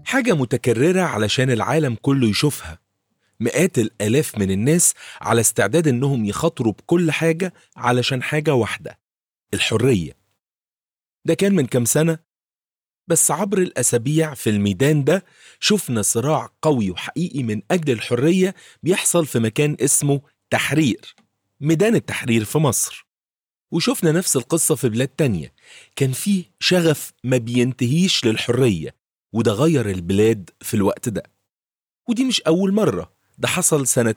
حاجة متكررة علشان العالم كله يشوفها مئات الآلاف من الناس على استعداد إنهم يخاطروا بكل حاجة علشان حاجة واحدة الحرية ده كان من كام سنة بس عبر الأسابيع في الميدان ده شفنا صراع قوي وحقيقي من أجل الحرية بيحصل في مكان اسمه تحرير ميدان التحرير في مصر وشفنا نفس القصة في بلاد تانية كان فيه شغف ما بينتهيش للحرية وده غير البلاد في الوقت ده ودي مش أول مرة ده حصل سنة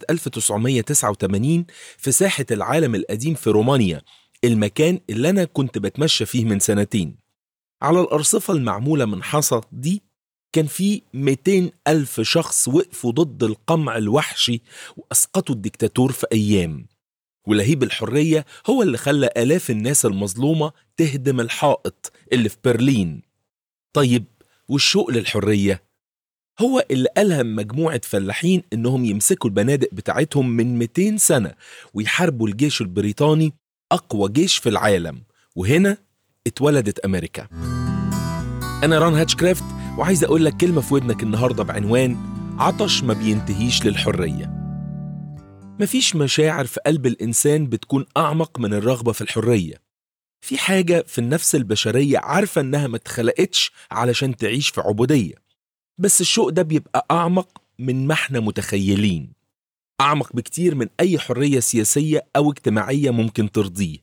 1989 في ساحة العالم القديم في رومانيا المكان اللي أنا كنت بتمشى فيه من سنتين على الأرصفة المعمولة من حصى دي كان في 200 ألف شخص وقفوا ضد القمع الوحشي وأسقطوا الدكتاتور في أيام ولهيب الحرية هو اللي خلى آلاف الناس المظلومة تهدم الحائط اللي في برلين طيب والشوق للحرية هو اللي ألهم مجموعة فلاحين إنهم يمسكوا البنادق بتاعتهم من 200 سنة ويحاربوا الجيش البريطاني أقوى جيش في العالم وهنا اتولدت أمريكا أنا ران هاتشكرافت وعايز أقول لك كلمة في ودنك النهاردة بعنوان عطش ما بينتهيش للحرية مفيش مشاعر في قلب الإنسان بتكون أعمق من الرغبة في الحرية في حاجة في النفس البشرية عارفة إنها ما اتخلقتش علشان تعيش في عبودية بس الشوق ده بيبقى أعمق من ما احنا متخيلين أعمق بكتير من أي حرية سياسية أو اجتماعية ممكن ترضيه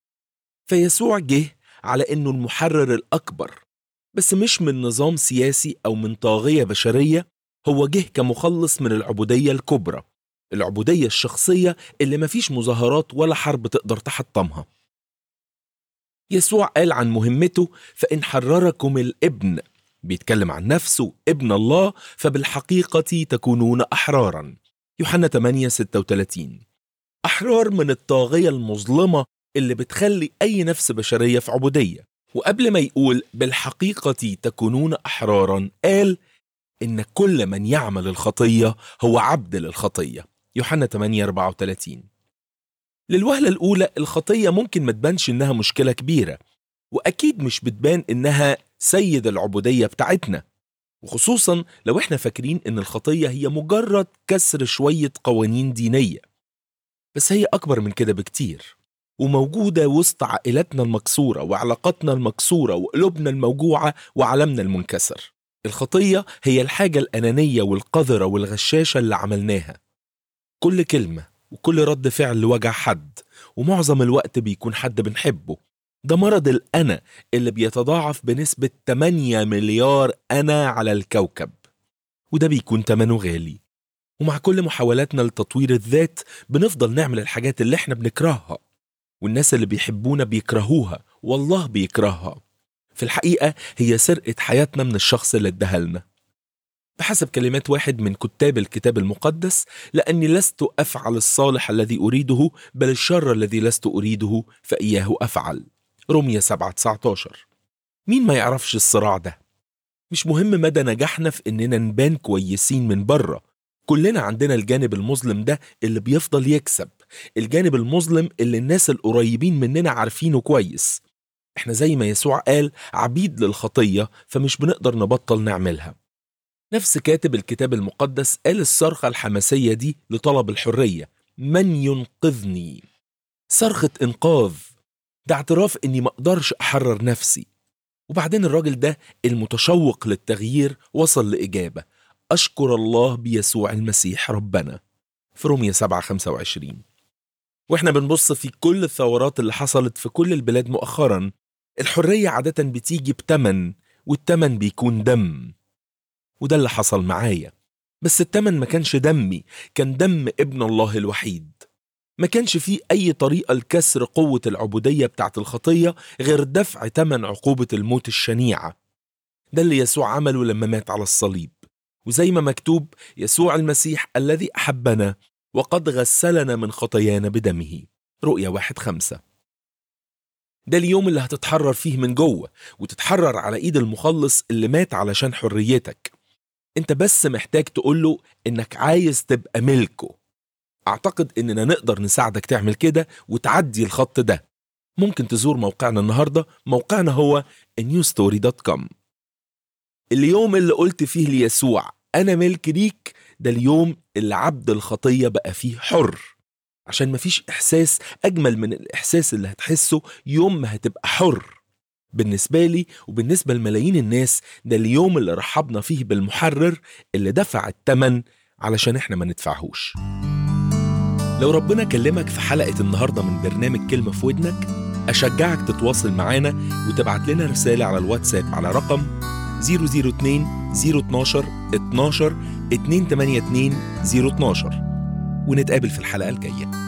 فيسوع جه على إنه المحرر الأكبر بس مش من نظام سياسي أو من طاغية بشرية هو جه كمخلص من العبودية الكبرى العبودية الشخصية اللي مفيش مظاهرات ولا حرب تقدر تحطمها يسوع قال عن مهمته فإن حرركم الابن بيتكلم عن نفسه ابن الله فبالحقيقة تكونون أحرارا يوحنا 8 36 أحرار من الطاغية المظلمة اللي بتخلي أي نفس بشرية في عبودية وقبل ما يقول بالحقيقة تكونون أحرارا قال إن كل من يعمل الخطية هو عبد للخطية يوحنا 8 34 للوهلة الأولى الخطية ممكن ما تبانش إنها مشكلة كبيرة وأكيد مش بتبان إنها سيد العبودية بتاعتنا وخصوصا لو احنا فاكرين إن الخطية هي مجرد كسر شوية قوانين دينية بس هي أكبر من كده بكتير وموجودة وسط عائلاتنا المكسورة وعلاقاتنا المكسورة وقلوبنا الموجوعة وعالمنا المنكسر الخطية هي الحاجة الأنانية والقذرة والغشاشة اللي عملناها كل كلمة وكل رد فعل لوجع حد ومعظم الوقت بيكون حد بنحبه ده مرض الأنا اللي بيتضاعف بنسبة 8 مليار أنا على الكوكب وده بيكون تمنه غالي ومع كل محاولاتنا لتطوير الذات بنفضل نعمل الحاجات اللي احنا بنكرهها والناس اللي بيحبونا بيكرهوها والله بيكرهها في الحقيقة هي سرقة حياتنا من الشخص اللي اداها لنا بحسب كلمات واحد من كتاب الكتاب المقدس لأني لست أفعل الصالح الذي أريده بل الشر الذي لست أريده فإياه أفعل رمية 7 19 مين ما يعرفش الصراع ده مش مهم مدى نجاحنا في إننا نبان كويسين من بره كلنا عندنا الجانب المظلم ده اللي بيفضل يكسب الجانب المظلم اللي الناس القريبين مننا عارفينه كويس احنا زي ما يسوع قال عبيد للخطية فمش بنقدر نبطل نعملها نفس كاتب الكتاب المقدس قال الصرخة الحماسية دي لطلب الحرية من ينقذني صرخة إنقاذ ده اعتراف إني ما أقدرش أحرر نفسي وبعدين الراجل ده المتشوق للتغيير وصل لإجابة أشكر الله بيسوع المسيح ربنا في رومية 7 25 واحنا بنبص في كل الثورات اللي حصلت في كل البلاد مؤخرا الحرية عادة بتيجي بتمن والتمن بيكون دم وده اللي حصل معايا بس التمن ما كانش دمي كان دم ابن الله الوحيد ما كانش فيه أي طريقة لكسر قوة العبودية بتاعت الخطية غير دفع تمن عقوبة الموت الشنيعة ده اللي يسوع عمله لما مات على الصليب وزي ما مكتوب يسوع المسيح الذي أحبنا وقد غسلنا من خطايانا بدمه رؤيا واحد خمسة ده اليوم اللي هتتحرر فيه من جوه وتتحرر على ايد المخلص اللي مات علشان حريتك انت بس محتاج تقوله انك عايز تبقى ملكه اعتقد اننا نقدر نساعدك تعمل كده وتعدي الخط ده ممكن تزور موقعنا النهارده موقعنا هو newstory.com اليوم اللي قلت فيه ليسوع أنا ملك ليك ده اليوم اللي عبد الخطية بقى فيه حر عشان مفيش إحساس أجمل من الإحساس اللي هتحسه يوم ما هتبقى حر بالنسبة لي وبالنسبة لملايين الناس ده اليوم اللي رحبنا فيه بالمحرر اللي دفع التمن علشان احنا ما ندفعهوش لو ربنا كلمك في حلقة النهاردة من برنامج كلمة في ودنك أشجعك تتواصل معانا وتبعت لنا رسالة على الواتساب على رقم 002 012 12 282 012 ونتقابل في الحلقة الجاية